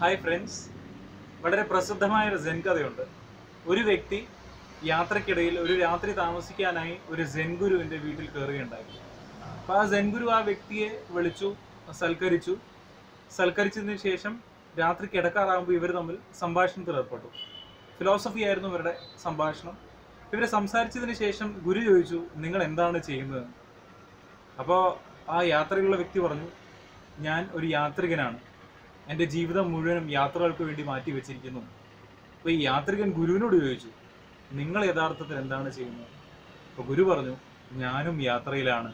hi friends വളരെ പ്രസിദ്ധമായ ഒരു സെൻ കഥയുണ്ട് ഒരു വ്യക്തി യാത്രക്കിടയിൽ ഒരു രാത്രി താമസിക്കാനായി ഒരു സെൻ ഗുരുവിന്റെ വീട്ടിൽ കയറുകയുണ്ടായി അപ്പോൾ ആ സെൻ ഗുരു ആ വ്യക്തിയെ വിളിച്ചു സൽക്കരിച്ചു സൽക്കരിച്ചതിന് ശേഷം രാത്രി കിടക്കാറാകുമ്പോൾ ഇവർ തമ്മിൽ സംഭാഷണത്തിൽ ഏർപ്പെട്ടു ഫിലോസഫി ആയിരുന്നു ഇവരുടെ സംഭാഷണം ഇവർ സംസാരിച്ചതിന് ശേഷം ഗുരു ചോദിച്ചു നിങ്ങൾ എന്താണ് ചെയ്യുന്നത് അപ്പോൾ ആ യാത്രയുള്ള വ്യക്തി പറഞ്ഞു ഞാൻ ഒരു യാത്രികനാണ് എൻ്റെ ജീവിതം മുഴുവനും യാത്രകൾക്ക് വേണ്ടി മാറ്റി വെച്ചിരിക്കുന്നു അപ്പോൾ ഈ യാത്രികൻ ഗുരുവിനോട് ചോദിച്ചു നിങ്ങൾ യഥാർത്ഥത്തിൽ എന്താണ് ചെയ്യുന്നത് അപ്പോൾ ഗുരു പറഞ്ഞു ഞാനും യാത്രയിലാണ്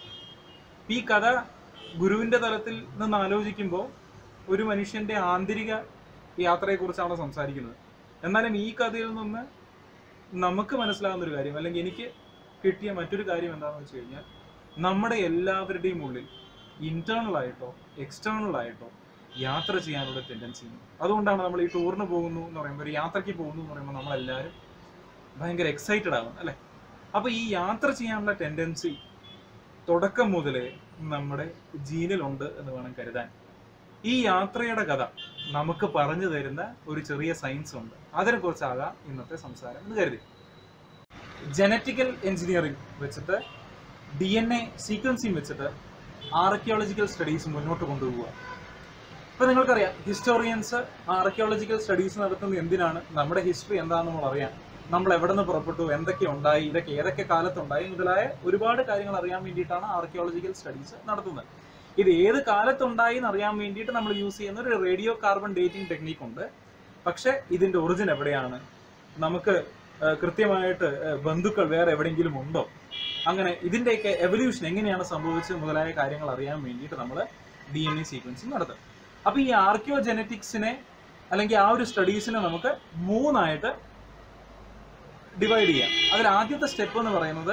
ഇപ്പൊ ഈ കഥ ഗുരുവിന്റെ തലത്തിൽ നിന്ന് ആലോചിക്കുമ്പോൾ ഒരു മനുഷ്യന്റെ ആന്തരിക യാത്രയെക്കുറിച്ചാണ് സംസാരിക്കുന്നത് എന്നാലും ഈ കഥയിൽ നിന്ന് നമുക്ക് മനസ്സിലാകുന്ന ഒരു കാര്യം അല്ലെങ്കിൽ എനിക്ക് കിട്ടിയ മറ്റൊരു കാര്യം എന്താണെന്ന് വെച്ച് കഴിഞ്ഞാൽ നമ്മുടെ എല്ലാവരുടെയും ഉള്ളിൽ ഇന്റേണൽ ആയിട്ടോ എക്സ്റ്റേണൽ ആയിട്ടോ യാത്ര ചെയ്യാനുള്ള ടെൻഡൻസി ഉണ്ട് അതുകൊണ്ടാണ് നമ്മൾ ഈ ടൂറിന് പോകുന്നു എന്ന് പറയുമ്പോൾ ഒരു യാത്രയ്ക്ക് പോകുന്നു എന്ന് പറയുമ്പോൾ നമ്മളെല്ലാവരും ഭയങ്കര എക്സൈറ്റഡ് ആകും അല്ലേ അപ്പൊ ഈ യാത്ര ചെയ്യാനുള്ള ടെൻഡൻസി തുടക്കം മുതലേ നമ്മുടെ ജീനിലുണ്ട് എന്ന് വേണം കരുതാൻ ഈ യാത്രയുടെ കഥ നമുക്ക് പറഞ്ഞു തരുന്ന ഒരു ചെറിയ സയൻസ് ഉണ്ട് അതിനെ കുറിച്ചാകാം ഇന്നത്തെ സംസാരം എന്ന് കരുതി ജനറ്റിക്കൽ എഞ്ചിനീയറിംഗ് വെച്ചിട്ട് ഡി എൻ എ സീക്വൻസിങ് വെച്ചിട്ട് ആർക്കിയോളജിക്കൽ സ്റ്റഡീസ് മുന്നോട്ട് കൊണ്ടുപോവുക ഇപ്പൊ നിങ്ങൾക്കറിയാം ഹിസ്റ്റോറിയൻസ് ആർക്കിയോളജിക്കൽ സ്റ്റഡീസ് നടത്തുന്നത് എന്തിനാണ് നമ്മുടെ ഹിസ്റ്ററി എന്താണെന്ന് നമ്മൾ അറിയാം നമ്മൾ എവിടെ നിന്ന് പുറപ്പെട്ടു എന്തൊക്കെ ഉണ്ടായി ഇതൊക്കെ ഏതൊക്കെ കാലത്തുണ്ടായി മുതലായ ഒരുപാട് കാര്യങ്ങൾ അറിയാൻ വേണ്ടിയിട്ടാണ് ആർക്കിയോളജിക്കൽ സ്റ്റഡീസ് നടത്തുന്നത് ഇത് ഏത് കാലത്തുണ്ടായി എന്ന് അറിയാൻ വേണ്ടിയിട്ട് നമ്മൾ യൂസ് ചെയ്യുന്ന ഒരു റേഡിയോ കാർബൺ ഡേറ്റിംഗ് ടെക്നിക്ക് ഉണ്ട് പക്ഷെ ഇതിന്റെ ഒറിജിൻ എവിടെയാണ് നമുക്ക് ആ, കൃത്യമായിട്ട് ആ, ബന്ധുക്കൾ വേറെ എവിടെയെങ്കിലും ഉണ്ടോ അങ്ങനെ ഇതിന്റെയൊക്കെ എവല്യൂഷൻ എങ്ങനെയാണ് സംഭവിച്ചത് മുതലായ കാര്യങ്ങൾ അറിയാൻ വേണ്ടിയിട്ട് നമ്മൾ ഡി എൻ എ സീക്വൻസിങ് നടത്തും അപ്പൊ ഈ ആർക്കിയോ ജനറ്റിക്സിനെ അല്ലെങ്കിൽ ആ ഒരു സ്റ്റഡീസിനെ നമുക്ക് മൂന്നായിട്ട് ഡിവൈഡ് ചെയ്യാം അതിൽ ആദ്യത്തെ സ്റ്റെപ്പ് എന്ന് പറയുന്നത്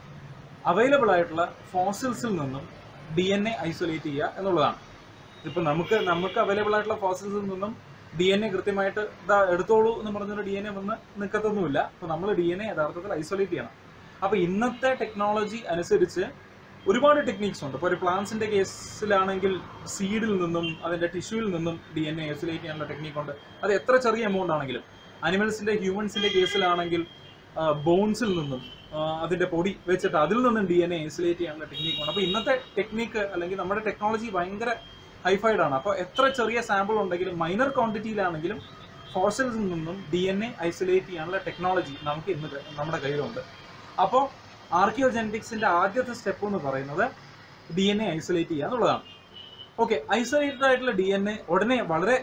അവൈലബിൾ ആയിട്ടുള്ള ഫോസിൽസിൽ നിന്നും ഡി എൻ എ ഐസൊലേറ്റ് ചെയ്യുക എന്നുള്ളതാണ് ഇപ്പൊ നമുക്ക് നമുക്ക് അവൈലബിൾ ആയിട്ടുള്ള ഫോസിൽസിൽ നിന്നും ഡി എൻ എ കൃത്യമായിട്ട് ഇതാ എടുത്തോളൂ എന്ന് പറഞ്ഞൊരു ഡി എൻ എ വന്ന് നിൽക്കത്തൊന്നുമില്ല അപ്പൊ നമ്മൾ ഡി എൻ എ യഥാർത്ഥത്തിൽ ഐസൊലേറ്റ് ചെയ്യണം അപ്പൊ ഇന്നത്തെ ടെക്നോളജി അനുസരിച്ച് ഒരുപാട് ടെക്നീക്സ് ഉണ്ട് ഇപ്പോൾ ഒരു പ്ലാന്റ്സിന്റെ കേസിലാണെങ്കിൽ സീഡിൽ നിന്നും അതിന്റെ ടിഷ്യൂവിൽ നിന്നും ഡി എൻ എ ഐസൊലേറ്റ് ചെയ്യാനുള്ള ടെക്നീക്ക് ഉണ്ട് അത് എത്ര ചെറിയ എമൗണ്ട് ആണെങ്കിലും അനിമൽസിന്റെ ഹ്യൂമൻസിന്റെ കേസിലാണെങ്കിൽ ബോൺസിൽ നിന്നും ആ, അതിന്റെ പൊടി വെച്ചിട്ട് അതിൽ നിന്നും ഡി എൻ എ ഐസൊലേറ്റ് ചെയ്യാനുള്ള ടെക്നീക്ക് ഉണ്ട് അപ്പോൾ ഇന്നത്തെ ടെക്നീക്ക് അല്ലെങ്കിൽ നമ്മുടെ ടെക്നോളജി ഭയങ്കര ഹൈഫൈഡ് ആണ് അപ്പോൾ എത്ര ചെറിയ സാമ്പിൾ ഉണ്ടെങ്കിലും മൈനർ ക്വാണ്ടിറ്റിയിലാണെങ്കിലും ഫോസിൽസിൽ നിന്നും ഡി എൻ എ ഐസൊലേറ്റ് ചെയ്യാനുള്ള ടെക്നോളജി നമുക്ക് ഇന്ന് ക- നമ്മുടെ കയ്യിലുണ്ട് അപ്പോൾ ആർക്കിയോ ജെനറ്റിക്സിന്റെ ആദ്യത്തെ സ്റ്റെപ്പ് എന്ന് പറയുന്നത് ഡി എൻ എ ഐസൊലേറ്റ് ചെയ്യുക എന്നുള്ളതാണ് ഓക്കെ ഐസൊലേറ്റഡ് ആയിട്ടുള്ള ഡി എൻ എ ഉടനെ വളരെ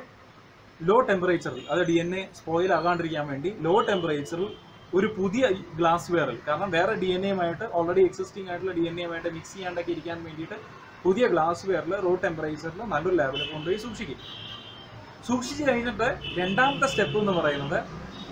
ലോ ടെമ്പറേച്ചറിൽ അത് ഡി എൻ എ സ്പോയിൽ ആകാണ്ടിരിക്കാൻ വേണ്ടി ലോ ടെമ്പറേച്ചറിൽ ഒരു പുതിയ ഗ്ലാസ് വെയറിൽ കാരണം വേറെ ഡി എൻ എയുമായിട്ട് ഓൾറെഡി എക്സിസ്റ്റിംഗ് ആയിട്ടുള്ള ഡി എൻ എയുമായിട്ട് മിക്സ് ചെയ്യാണ്ടൊക്കെ ഇരിക്കാൻ വേണ്ടിയിട്ട് പുതിയ ഗ്ലാസ് വെയറിൽ റോ ടെമ്പറേച്ചറിൽ നല്ലൊരു ലെവലിൽ കൊണ്ടുപോയി സൂക്ഷിക്കും സൂക്ഷിച്ചു കഴിഞ്ഞിട്ട് രണ്ടാമത്തെ സ്റ്റെപ്പ് എന്ന് പറയുന്നത്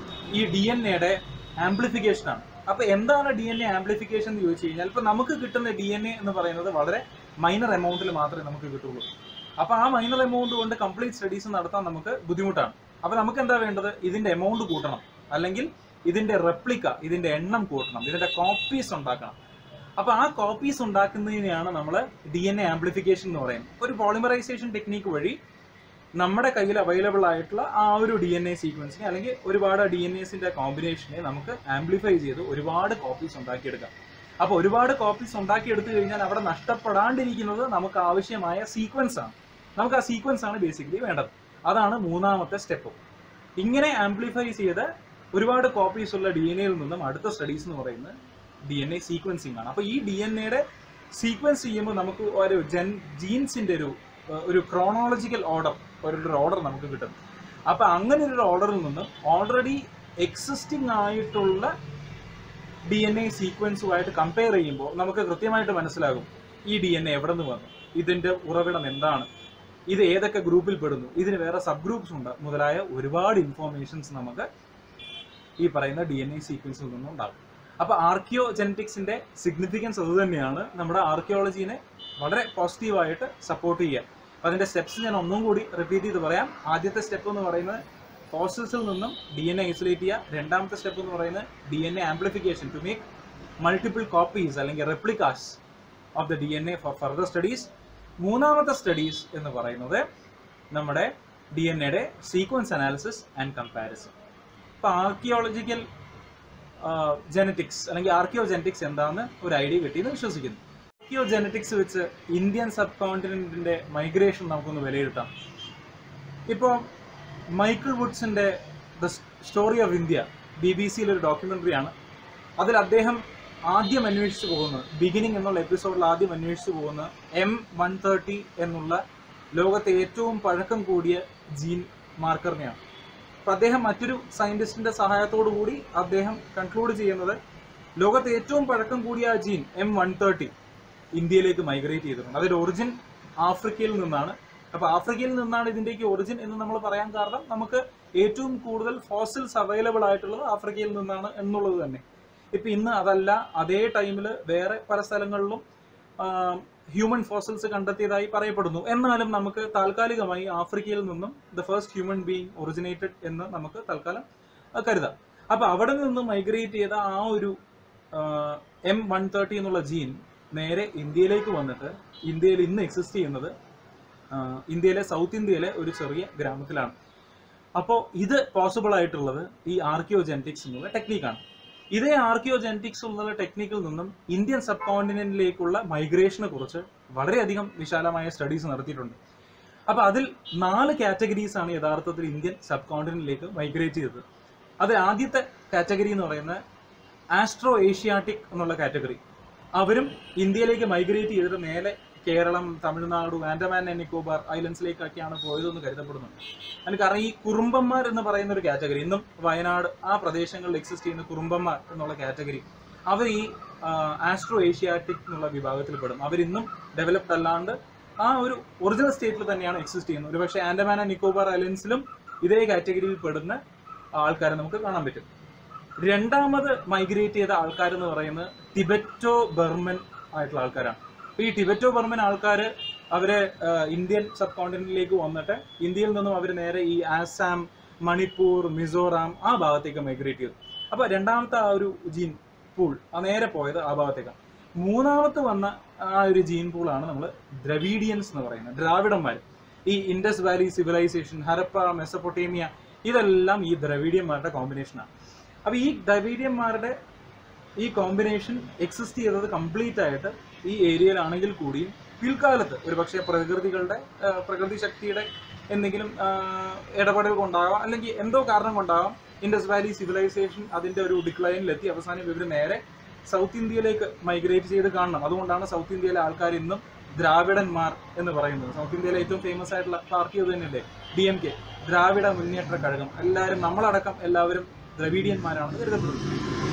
ഈ ഡി എൻ എയുടെ ആംപ്ലിഫിക്കേഷൻ ആണ് അപ്പൊ എന്താണ് ഡി എൻ എ ആംപ്ലിഫിക്കേഷൻ എന്ന് ചോദിച്ചു കഴിഞ്ഞാൽ ഇപ്പൊ നമുക്ക് കിട്ടുന്ന ഡി എൻ എ എന്ന് പറയുന്നത് വളരെ മൈനർ എമൗണ്ടിൽ മാത്രമേ നമുക്ക് കിട്ടുള്ളൂ അപ്പൊ ആ മൈനർ എമൗണ്ട് കൊണ്ട് കംപ്ലീറ്റ് സ്റ്റഡീസ് നടത്താൻ നമുക്ക് ബുദ്ധിമുട്ടാണ് അപ്പൊ നമുക്ക് എന്താ വേണ്ടത് ഇതിന്റെ എമൗണ്ട് കൂട്ടണം അല്ലെങ്കിൽ ഇതിന്റെ റെപ്ലിക്ക ഇതിന്റെ എണ്ണം കൂട്ടണം ഇതിന്റെ കോപ്പീസ് ഉണ്ടാക്കണം അപ്പൊ ആ കോപ്പീസ് ഉണ്ടാക്കുന്നതിനെയാണ് നമ്മൾ ഡി എൻ എ ആംപ്ലിഫിക്കേഷൻ എന്ന് പറയുന്നത് ഒരു പോളിമറൈസേഷൻ ടെക്നീക്ക് വഴി നമ്മുടെ കയ്യിൽ അവൈലബിൾ ആയിട്ടുള്ള ആ ഒരു ഡി എൻ എ സീക്വൻസിനെ അല്ലെങ്കിൽ ഒരുപാട് ഡി എൻ എസിന്റെ കോമ്പിനേഷനെ നമുക്ക് ആംപ്ലിഫൈ ചെയ്ത് ഒരുപാട് കോപ്പീസ് ഉണ്ടാക്കിയെടുക്കാം അപ്പോൾ ഒരുപാട് കോപ്പീസ് ഉണ്ടാക്കിയെടുത്തു കഴിഞ്ഞാൽ അവിടെ നഷ്ടപ്പെടാണ്ടിരിക്കുന്നത് നമുക്ക് ആവശ്യമായ സീക്വൻസ് ആണ് നമുക്ക് ആ സീക്വൻസ് ആണ് ബേസിക്കലി വേണ്ടത് അതാണ് മൂന്നാമത്തെ സ്റ്റെപ്പ് ഇങ്ങനെ ആംപ്ലിഫൈ ചെയ്ത് ഒരുപാട് കോപ്പീസ് ഉള്ള ഡി എൻ എയിൽ നിന്നും അടുത്ത സ്റ്റഡീസ് എന്ന് പറയുന്നത് ഡി എൻ എ സീക്വൻസിങ് ആണ് അപ്പോൾ ഈ ഡി എൻ എയുടെ സീക്വൻസ് ചെയ്യുമ്പോൾ നമുക്ക് ഒരു ജെൻ ജീൻസിന്റെ ഒരു ഏഹ്, ഒരു ക്രോണോളജിക്കൽ ഓർഡർ ഒരു ഓർഡർ നമുക്ക് കിട്ടും അപ്പൊ അങ്ങനെ ഒരു ഓർഡറിൽ നിന്ന് ഓൾറെഡി എക്സിസ്റ്റിംഗ് ആയിട്ടുള്ള ഡി എൻ എ സീക്വൻസുമായിട്ട് കമ്പയർ ചെയ്യുമ്പോൾ നമുക്ക് കൃത്യമായിട്ട് മനസ്സിലാകും ഈ ഡി എൻ എ എവിടെ നിന്ന് വന്നു ഇതിന്റെ ഉറവിടം എന്താണ് ഇത് ഏതൊക്കെ ഗ്രൂപ്പിൽ പെടുന്നു ഇതിന് വേറെ സബ് ഗ്രൂപ്പ്സ് ഉണ്ട് മുതലായ ഒരുപാട് ഇൻഫോർമേഷൻസ് നമുക്ക് ഈ പറയുന്ന ഡി എൻ എ സീക്വൻസിൽ നിന്നും ഉണ്ടാകും അപ്പൊ ആർക്കിയോ ജെനറ്റിക്സിന്റെ സിഗ്നിഫിക്കൻസ് അത് തന്നെയാണ് നമ്മുടെ ആർക്കിയോളജീനെ വളരെ പോസിറ്റീവായിട്ട് സപ്പോർട്ട് ചെയ്യുക അപ്പൊ അതിന്റെ സ്റ്റെപ്സ് ഞാൻ ഒന്നും കൂടി റിപ്പീറ്റ് ചെയ്ത് പറയാം ആദ്യത്തെ സ്റ്റെപ്പ് എന്ന് പറയുന്നത് ഫോസിൽസിൽ നിന്നും ഡി എൻ എ ഐസൊലേറ്റ് ചെയ്യുക രണ്ടാമത്തെ സ്റ്റെപ്പ് എന്ന് പറയുന്നത് D N A amplification to make multiple copies അല്ലെങ്കിൽ replicas of the D N A for further studies മൂന്നാമത്തെ സ്റ്റഡീസ് എന്ന് പറയുന്നത് നമ്മുടെ ഡി എൻ എയുടെ സീക്വൻസ് അനാലിസിസ് ആൻഡ് കമ്പാരിസൺ ഇപ്പോൾ ആർക്കിയോളജിക്കൽ ജനറ്റിക്സ് അല്ലെങ്കിൽ ആർക്കിയോ ജനറ്റിക്സ് എന്താണെന്ന് ഒരു ഐഡിയ കിട്ടിയെന്ന് വിശ്വസിക്കുന്നു ആർക്കിയോ ജനറ്റിക്സ് വെച്ച് ഇന്ത്യൻ സബ് കോണ്ടിനെന്റിന്റെ മൈഗ്രേഷൻ നമുക്കൊന്ന് വിലയിരുത്താം ഇപ്പോൾ മൈക്കിൾ വുഡ്സിന്റെ the story of India B B സിയിലെ ഒരു ഡോക്യുമെന്ററിയാണ് അതിൽ അദ്ദേഹം ആദ്യം അന്വേഷിച്ചു പോകുന്നത് ബിഗിനിങ് എന്നുള്ള എപ്പിസോഡിൽ ആദ്യം അന്വേഷിച്ചു പോകുന്നത് എം വൺ തേർട്ടി എന്നുള്ള ലോകത്തെ ഏറ്റവും പഴക്കം കൂടിയ ജീൻ മാർക്കറിനെയാണ് അപ്പം അദ്ദേഹം മറ്റൊരു സയന്റിസ്റ്റിന്റെ സഹായത്തോടു കൂടി അദ്ദേഹം കൺക്ലൂഡ് ചെയ്യുന്നത് ലോകത്തെ ഏറ്റവും പഴക്കം കൂടിയ ആ ജീൻ എം വൺ തേർട്ടി ഇന്ത്യയിലേക്ക് മൈഗ്രേറ്റ് ചെയ്തിട്ടുണ്ട് അതിന്റെ ഒറിജിൻ ആഫ്രിക്കയിൽ നിന്നാണ് അപ്പൊ ആഫ്രിക്കയിൽ നിന്നാണ് ഇതിന്റെയൊക്കെ ഒറിജിൻ എന്ന് നമ്മൾ പറയാൻ കാരണം നമുക്ക് ഏറ്റവും കൂടുതൽ ഫോസിൽസ് അവൈലബിൾ ആയിട്ടുള്ളത് ആഫ്രിക്കയിൽ നിന്നാണ് എന്നുള്ളത് തന്നെ ഇപ്പൊ ഇന്ന് അതല്ല അതേ ടൈമിൽ വേറെ പല സ്ഥലങ്ങളിലും ഹ്യൂമൻ ഫോസിൽസ് കണ്ടെത്തിയതായി പറയപ്പെടുന്നു എന്നാലും നമുക്ക് താൽക്കാലികമായി ആഫ്രിക്കയിൽ നിന്നും the first human being originated എന്ന് നമുക്ക് തൽക്കാലം ആ, കരുതാം അപ്പൊ അവിടെ നിന്ന് മൈഗ്രേറ്റ് ചെയ്ത ആ ഒരു എം വൺ തേർട്ടി എന്നുള്ള ജീൻ നേരെ ഇന്ത്യയിലേക്ക് വന്നിട്ട് ഇന്ത്യയിൽ ഇന്ന് എക്സിസ്റ്റ് ചെയ്യുന്നത് ആ, ഇന്ത്യയിലെ സൗത്ത് ഇന്ത്യയിലെ ഒരു ചെറിയ ഗ്രാമത്തിലാണ് അപ്പോൾ ഇത് പോസിബിൾ ആയിട്ടുള്ളത് ഈ ആർക്കിയോ ജെനറ്റിക്സ് എന്നുള്ള ടെക്നീക്കാണ് ഇതേ ആർക്കിയോ ജെനറ്റിക്സ് എന്നുള്ള ടെക്നിക്കിൽ നിന്നും ഇന്ത്യൻ സബ് കോണ്ടിനെന്റിലേക്കുള്ള മൈഗ്രേഷനെ കുറിച്ച് വളരെയധികം വിശാലമായ സ്റ്റഡീസ് നടത്തിയിട്ടുണ്ട് അപ്പൊ അതിൽ നാല് കാറ്റഗറീസ് ആണ് യഥാർത്ഥത്തിൽ ഇന്ത്യൻ സബ് കോണ്ടിനെന്റിലേക്ക് മൈഗ്രേറ്റ് ചെയ്തത് അത് ആദ്യത്തെ കാറ്റഗറി എന്ന് പറയുന്നത് ആസ്ട്രോ ഏഷ്യാറ്റിക് എന്നുള്ള കാറ്റഗറി അവരും ഇന്ത്യയിലേക്ക് മൈഗ്രേറ്റ് ചെയ്തിട്ട് നേരെ കേരളം തമിഴ്നാട് ആൻഡമാൻ ആൻഡ് നിക്കോബാർ ഐലൻഡ്സിലേക്കൊക്കെയാണ് പോയതെന്ന് കരുതപ്പെടുന്നുണ്ട് അതിന് കാരണം ഈ കുറുമ്പന്മാർ എന്ന് പറയുന്ന ഒരു കാറ്റഗറി ഇന്നും വയനാട് ആ പ്രദേശങ്ങളിൽ എക്സിസ്റ്റ് ചെയ്യുന്ന കുറുമ്പന്മാർ എന്നുള്ള കാറ്റഗറി അവർ ഈ ആസ്ട്രോ ഏഷ്യാറ്റിക് എന്നുള്ള വിഭാഗത്തിൽ പെടും അവരിന്നും ഡെവലപ്ഡ് അല്ലാണ്ട് ആ ഒരു ഒറിജിനൽ സ്റ്റേറ്റിൽ തന്നെയാണ് എക്സിസ്റ്റ് ചെയ്യുന്നത് ഒരുപക്ഷെ ആൻഡമാൻ ആൻഡ് നിക്കോബാർ ഐലൻഡ്സിലും ഇതേ കാറ്റഗറിയിൽ പെടുന്ന ആൾക്കാരെ നമുക്ക് കാണാൻ പറ്റും രണ്ടാമത് മൈഗ്രേറ്റ് ചെയ്ത ആൾക്കാർ എന്ന് പറയുന്നത് ടിബറ്റോ ബർമൻ ആയിട്ടുള്ള ആൾക്കാരാണ് അപ്പൊ ഈ ടിബറ്റോ ബർമൻ ആൾക്കാർ അവരെ ആ, ഇന്ത്യൻ സബ് കോണ്ടിനെന്റിലേക്ക് വന്നിട്ട് ഇന്ത്യയിൽ നിന്നും അവർ നേരെ ഈ ആസാം മണിപ്പൂർ മിസോറാം ആ ഭാഗത്തേക്ക് മൈഗ്രേറ്റ് ചെയ്തു അപ്പൊ രണ്ടാമത്തെ ആ ഒരു ജീൻ പൂൾ ആ നേരെ പോയത് ആ ഭാഗത്തേക്കാണ് മൂന്നാമത്തെ വന്ന ആ ഒരു ജീൻ പൂളാണ് നമ്മൾ ദ്രവീഡിയൻസ് എന്ന് പറയുന്നത് ദ്രാവിഡന്മാർ ഈ Indus valley civilization Harappa Mesopotamia ഇതെല്ലാം ഈ ദ്രവീഡിയന്മാരുടെ കോമ്പിനേഷനാണ് അപ്പൊ ഈ ദ്രവീഡിയന്മാരുടെ ഈ കോമ്പിനേഷൻ എക്സിസ്റ്റ് ചെയ്തത് കംപ്ലീറ്റ് ആയിട്ട് ഈ ഏരിയയിലാണെങ്കിൽ കൂടിയും പിൽക്കാലത്ത് ഒരു പക്ഷേ പ്രകൃതികളുടെ ആ, പ്രകൃതി ശക്തിയുടെ എന്തെങ്കിലും ആ, ഇടപെടൽ കൊണ്ടാകാം അല്ലെങ്കിൽ എന്തോ കാരണം കൊണ്ടാകാം ഇൻഡസ് വാലി സിവിലൈസേഷൻ അതിന്റെ ഒരു ഡിക്ലൈനിലെത്തി അവസാനം ഇവർ നേരെ സൗത്ത് ഇന്ത്യയിലേക്ക് മൈഗ്രേറ്റ് ചെയ്ത് കാണണം അതുകൊണ്ടാണ് സൗത്ത് ഇന്ത്യയിലെ ആൾക്കാർ ഇന്നും ദ്രാവിഡന്മാർ എന്ന് പറയുന്നത് സൗത്ത് ഇന്ത്യയിലെ ഏറ്റവും ഫേമസ് ആയിട്ടുള്ള പാർട്ടി അത് തന്നെയല്ലേ ഡി എം കെ ദ്രാവിഡ മുന്നേറ്റ കഴകം എല്ലാവരും നമ്മളടക്കം എല്ലാവരും ദ്രവീഡിയന്മാരാണെന്ന് കരുതപ്പെടുന്നു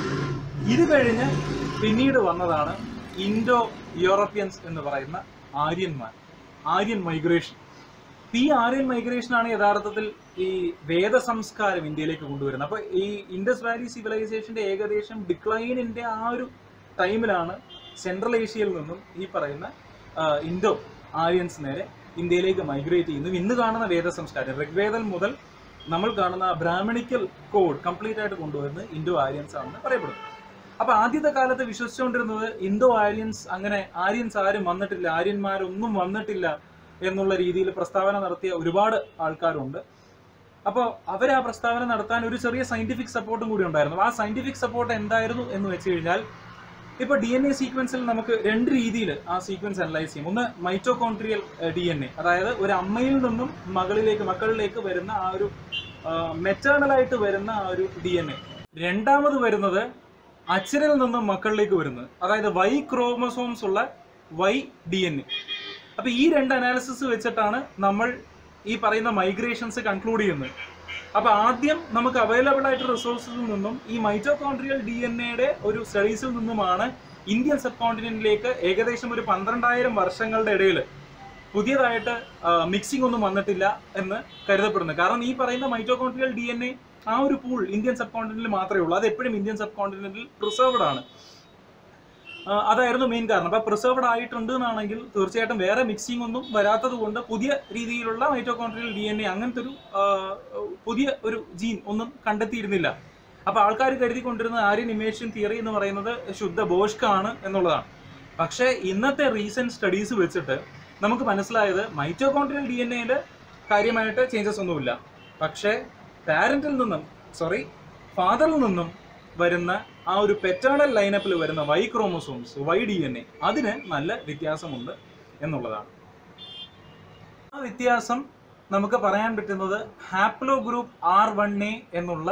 ഇത് കഴിഞ്ഞ് പിന്നീട് വന്നതാണ് ഇൻഡോ യൂറോപ്യൻസ് എന്ന് പറയുന്ന ആര്യന്മാർ ആര്യൻ മൈഗ്രേഷൻ ഈ ആര്യൻ മൈഗ്രേഷൻ ആണ് യഥാർത്ഥത്തിൽ ഈ വേദ സംസ്കാരം ഇന്ത്യയിലേക്ക് കൊണ്ടുവരുന്നത് അപ്പൊ ഈ ഇൻഡസ് വാലി സിവിലൈസേഷന്റെ ഏകദേശം ഡിക്ലൈനിന്റെ ആ ഒരു ടൈമിലാണ് സെൻട്രൽ ഏഷ്യയിൽ നിന്നും ഈ പറയുന്ന ആ, ഇൻഡോ ആര്യൻസ് നേരെ ഇന്ത്യയിലേക്ക് മൈഗ്രേറ്റ് ചെയ്യുന്നു ഇന്ന് കാണുന്ന വേദ സംസ്കാരം ഋഗ്വേദം മുതൽ നമ്മൾ കാണുന്ന ബ്രാഹ്മണിക്കൽ കോഡ് കംപ്ലീറ്റ് ആയിട്ട് കൊണ്ടുവരുന്നത് ഇൻഡോ ആര്യൻസ് ആണെന്ന് പറയപ്പെടുന്നു അപ്പൊ ആദ്യത്തെ കാലത്ത് വിശ്വസിച്ചുകൊണ്ടിരുന്നത് ഇൻഡോ ആര്യൻസ് അങ്ങനെ ആര്യൻസ് ആരും വന്നിട്ടില്ല ആര്യന്മാരൊന്നും വന്നിട്ടില്ല എന്നുള്ള രീതിയിൽ പ്രസ്താവന നടത്തിയ ഒരുപാട് ആൾക്കാരുണ്ട് അപ്പോൾ അവർ ആ പ്രസ്താവന നടത്താൻ ഒരു ചെറിയ സയന്റിഫിക് സപ്പോർട്ടും കൂടി ഉണ്ടായിരുന്നു ആ സയന്റിഫിക് സപ്പോർട്ട് എന്തായിരുന്നു എന്ന് വെച്ച് കഴിഞ്ഞാൽ ഇപ്പൊ ഡി എൻ എ സീക്വൻസിൽ നമുക്ക് രണ്ട് രീതിയിൽ ആ സീക്വൻസ് അനലൈസ് ചെയ്യും ഒന്ന് മൈറ്റോകോൺട്രിയൽ ഡി എൻ എ അതായത് ഒരു അമ്മയിൽ നിന്നും മകളിലേക്ക് മക്കളിലേക്ക് വരുന്ന ആ ഒരു മെറ്റേണൽ ആയിട്ട് വരുന്ന ആ ഒരു ഡി എൻ എ രണ്ടാമത് വരുന്നത് അച്ഛനിൽ നിന്നും മക്കളിലേക്ക് വരുന്നത് അതായത് വൈ ക്രോമസോംസ് ഉള്ള വൈ ഡി എൻ എ അപ്പൊ ഈ രണ്ട് അനാലിസിസ് വെച്ചിട്ടാണ് നമ്മൾ ഈ പറയുന്ന മൈഗ്രേഷൻസ് കൺക്ലൂഡ് ചെയ്യുന്നത് അപ്പൊ ആദ്യം നമുക്ക് അവൈലബിൾ ആയിട്ട് റിസോഴ്സിൽ നിന്നും ഈ മൈറ്റോകോൺട്രിയൽ ഡി എൻ എയുടെ ഒരു സ്റ്റഡീസിൽ നിന്നുമാണ് ഇന്ത്യൻ സബ് കോണ്ടിനെന്റിലേക്ക് ഏകദേശം ഒരു പന്ത്രണ്ടായിരം വർഷങ്ങളുടെ ഇടയിൽ പുതിയതായിട്ട് മിക്സിംഗ് ഒന്നും വന്നിട്ടില്ല എന്ന് കരുതപ്പെടുന്നു കാരണം ഈ പറയുന്ന മൈറ്റോകോൺട്രിയൽ ഡി എൻ എ ആ ഒരു പൂൾ ഇന്ത്യൻ സബ് കോണ്ടിനെന്റിൽ മാത്രമേ ഉള്ളൂ അത് എപ്പോഴും ഇന്ത്യൻ സബ് കോണ്ടിനെന്റിൽ പ്രിസർവ്ഡ് ആണ് ആ, അതായിരുന്നു മെയിൻ കാരണം അപ്പൊ പ്രിസർവ്ഡ് ആയിട്ടുണ്ട് എന്നാണെങ്കിൽ തീർച്ചയായിട്ടും വേറെ മിക്സിംഗ് ഒന്നും വരാത്തത് കൊണ്ട് പുതിയ രീതിയിലുള്ള മൈറ്റോകോൺട്രിയൽ ഡി എൻ എ അങ്ങനത്തെ ഒരു ആ, പുതിയ ഒരു ജീൻ ഒന്നും കണ്ടെത്തിയിരുന്നില്ല അപ്പൊ ആൾക്കാർ കരുതിക്കൊണ്ടിരുന്ന ആര്യൻ ഇമേഷൻ തിയറി എന്ന് പറയുന്നത് ശുദ്ധ ബോഷ്കാണ് എന്നുള്ളതാണ് പക്ഷേ ഇന്നത്തെ റീസെന്റ് സ്റ്റഡീസ് വെച്ചിട്ട് നമുക്ക് മനസ്സിലായത് മൈറ്റോകോൺട്രിയൽ ഡി എൻ എയിൽ കാര്യമായിട്ട് ചേഞ്ചസ് ഒന്നുമില്ല പക്ഷേ പാരന്റിൽ നിന്നും സോറി ഫാദറിൽ നിന്നും വരുന്ന ആ ഒരു പെറ്റേണൽ ലൈനപ്പിൽ വരുന്ന Y chromosomes Y D N A അതിന് നല്ല വ്യത്യാസമുണ്ട് എന്നുള്ളതാണ് ആ വ്യത്യാസം നമുക്ക് പറയാൻ പറ്റുന്നത് haplogroup R one A എന്നുള്ള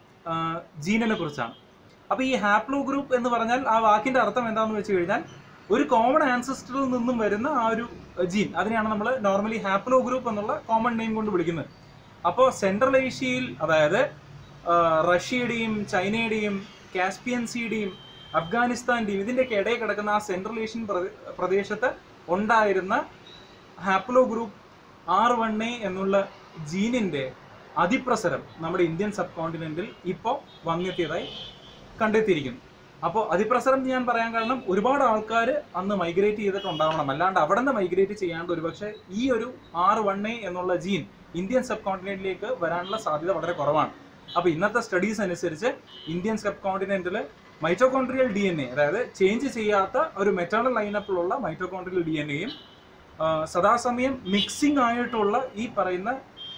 ജീനിനെ കുറിച്ചാണ് അപ്പൊ ഈ ഹാപ്ലോ ഗ്രൂപ്പ് എന്ന് പറഞ്ഞാൽ ആ വാക്കിന്റെ അർത്ഥം എന്താണെന്ന് വെച്ച് കഴിഞ്ഞാൽ ഒരു കോമൺ ആൻസസ്റ്ററിൽ നിന്നും വരുന്ന ആ ഒരു ജീൻ അതിനെയാണ് നമ്മൾ നോർമലി ഹാപ്ലോ ഗ്രൂപ്പ് എന്നുള്ള കോമൺ നെയിം കൊണ്ട് വിളിക്കുന്നത് അപ്പോൾ സെൻട്രൽ ഏഷ്യയിൽ അതായത് ആ, റഷ്യയുടെയും ചൈനയുടെയും കാസ്പിയൻ സീയുടെയും അഫ്ഗാനിസ്ഥാന്റെയും ഇതിൻ്റെയൊക്കെ ഇടയിൽ കിടക്കുന്ന ആ സെൻട്രൽ ഏഷ്യൻ പ്രദേ- പ്രദേശത്ത് ഉണ്ടായിരുന്ന haplogroup R one A എന്നുള്ള ജീനിന്റെ അതിപ്രസരം നമ്മുടെ ഇന്ത്യൻ സബ് കോണ്ടിനെന്റിൽ ഇപ്പോൾ വന്നെത്തിയതായി കണ്ടെത്തിയിരിക്കുന്നു അപ്പോൾ അതിപ്രസരം എന്ന് ഞാൻ പറയാൻ കാരണം ഒരുപാട് ആൾക്കാർ അന്ന് മൈഗ്രേറ്റ് ചെയ്തിട്ടുണ്ടാവണം അല്ലാണ്ട് അവിടെ നിന്ന് മൈഗ്രേറ്റ് ചെയ്യാണ്ട് ഒരുപക്ഷെ ഈ ഒരു ആർ വൺ എ എന്നുള്ള ജീൻ ഇന്ത്യൻ സബ് കോണ്ടിനെന്റിലേക്ക് വരാനുള്ള സാധ്യത വളരെ കുറവാണ് അപ്പോൾ ഇന്നത്തെ സ്റ്റഡീസ് അനുസരിച്ച് ഇന്ത്യൻ സബ് കോണ്ടിനെന്റിൽ മൈറ്റോകോൺട്രിയൽ ഡി എൻ എ അതായത് ചേഞ്ച് ചെയ്യാത്ത ഒരു മെറ്റേണൽ ലൈനപ്പിലുള്ള മൈറ്റോകോൺട്രിയൽ ഡി എൻ എയും സദാസമയം മിക്സിംഗ് ആയിട്ടുള്ള ഈ പറയുന്ന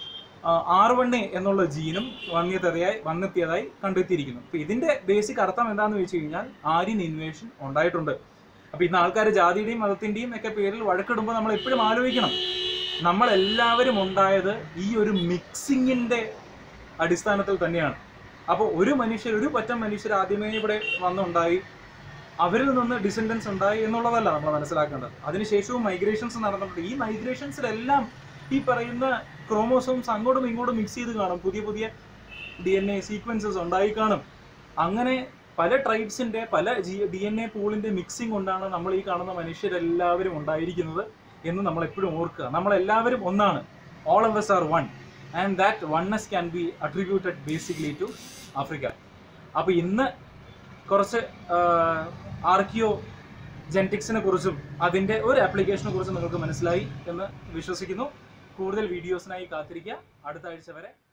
ആർ വൺ എ എന്നുള്ള ജീനും വന്യതയായി വന്നെത്തിയതായി കണ്ടെത്തിയിരിക്കുന്നു അപ്പൊ ഇതിന്റെ ബേസിക് അർത്ഥം എന്താണെന്ന് വെച്ച് കഴിഞ്ഞാൽ ആര്യൻ ഇൻവേഷൻ ഉണ്ടായിട്ടുണ്ട് അപ്പൊ ഇന്ന് ആൾക്കാർ ജാതിയുടെയും മതത്തിന്റെയും ഒക്കെ പേരിൽ വഴക്കിടുമ്പോൾ നമ്മൾ എപ്പോഴും ആലോചിക്കണം നമ്മൾ എല്ലാവരും ഉണ്ടായത് ഈ ഒരു മിക്സിങ്ങിന്റെ അടിസ്ഥാനത്തിൽ തന്നെയാണ് അപ്പോൾ ഒരു മനുഷ്യർ ഒരു പറ്റം മനുഷ്യർ ആദ്യമേ ഇവിടെ വന്നുണ്ടായി അവരിൽ നിന്ന് ഡിസെൻഡൻസ് ഉണ്ടായി എന്നുള്ളതല്ല നമ്മൾ മനസ്സിലാക്കേണ്ടത് അതിനുശേഷവും മൈഗ്രേഷൻസ് നടന്നിട്ടുണ്ട് ഈ മൈഗ്രേഷൻസിലെല്ലാം ഈ പറയുന്ന ക്രോമോസോംസ് അങ്ങോട്ടും ഇങ്ങോട്ടും മിക്സ് ചെയ്ത് കാണും പുതിയ പുതിയ ഡി എൻ എ സീക്വൻസസ് ഉണ്ടായി കാണും അങ്ങനെ പല ട്രൈബ്സിന്റെ പല ഡി എൻ എ പൂളിന്റെ മിക്സിംഗ് കൊണ്ടാണ് നമ്മൾ ഈ കാണുന്ന മനുഷ്യരെല്ലാവരും ഉണ്ടായിരിക്കുന്നത് എന്ന് നമ്മൾ എപ്പോഴും ഓർക്കുക നമ്മളെല്ലാവരും ഒന്നാണ് all of us are one and that oneness can be attributed basically to Africa അപ്പോൾ ഇന്ന് കുറച്ച് ആർക്കിയോ ജെനറ്റിക്സിനെ കുറിച്ചും അതിൻ്റെ ഒരു ആപ്ലിക്കേഷനെ കുറിച്ചും നിങ്ങൾക്ക് മനസ്സിലായി എന്ന് വിശ്വസിക്കുന്നു കൂടുതൽ വീഡിയോസിനായി കാത്തിരിക്കുക അടുത്ത ആഴ്ച വരെ